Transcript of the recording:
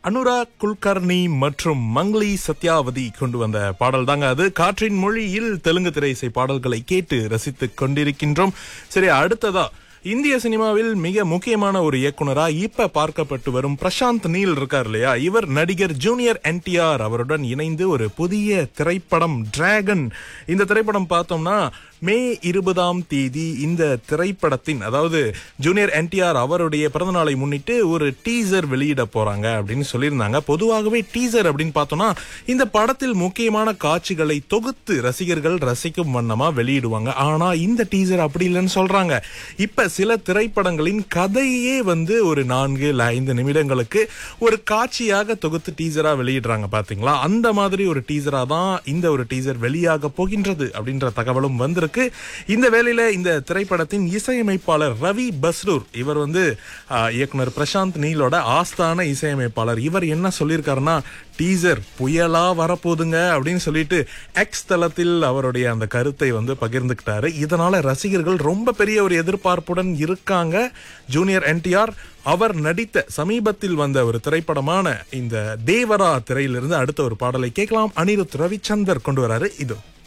அனுராக் குல்கர்னி மற்றும் மங்லி சத்யாவதி கொண்டு வந்த பாடல் தாங்க அது காற்றின் மொழியில் தெலுங்கு திரை இசை பாடல்களை கேட்டு ரசித்துக் கொண்டிருக்கின்றோம் சரி அடுத்ததா இந்திய சினிமாவில் மிக முக்கியமான ஒரு இயக்குனரா இப்ப பார்க்கப்பட்டு வரும் பிரசாந்த் நீல் இருக்கார் இல்லையா இவர் நடிகர் ஜூனியர் என்டிஆர் அவருடன் இணைந்து ஒரு புதிய திரைப்படம் டிராகன் இந்த திரைப்படம் பார்த்தோம்னா மே இருபதாம் தேதி இந்த திரைப்படத்தின் அதாவது ஜூனியர் என்டிஆர் அவருடைய பிறந்தநாளை முன்னிட்டு ஒரு டீசர் வெளியிட போறாங்க அப்படின்னு சொல்லியிருந்தாங்க பொதுவாகவே டீசர் அப்படின்னு பார்த்தோம்னா இந்த படத்தில் முக்கியமான காட்சிகளை தொகுத்து ரசிகர்கள் ரசிக்கும் வண்ணமா வெளியிடுவாங்க ஆனா இந்த டீசர் அப்படி இல்லைன்னு சொல்றாங்க இப்ப சில திரைப்படங்களின் கதையே வந்து ஒரு நான்கு இல்ல ஐந்து நிமிடங்களுக்கு ஒரு காட்சியாக தொகுத்து டீசரா வெளியிடுறாங்க பாத்தீங்களா அந்த மாதிரி ஒரு டீசரா தான் இந்த ஒரு டீசர் வெளியாக போகின்றது அப்படின்ற தகவலும் வந்திருக்கு இந்த வேளையில இந்த திரைப்படத்தின் இசையமைப்பாளர் ரவி பஸ்ரூர் இவர் வந்து ஆ, இயக்குனர் பிரசாந்த் நீலோட ஆஸ்தான இசையமைப்பாளர் இவர் என்ன சொல்லியிருக்காருன்னா டீசர் புயலா வரப்போகுதுங்க அப்படின்னு சொல்லிட்டு எக்ஸ் தளத்தில் அவருடைய அந்த கருத்தை வந்து பகிர்ந்துக்கிட்டாரு இதனால ரசிகர்கள் ரொம்ப பெரிய ஒரு எதிர்பார்ப்புடன் இருக்காங்க ஜூனியர் என்டிஆர் அவர் நடித்த சமீபத்தில் வந்த ஒரு திரைப்படமான இந்த தேவரா திரையிலிருந்து அடுத்த ஒரு பாடலை கேட்கலாம் அனிருத் ரவிச்சந்தர் கொண்டு வராரு இதோ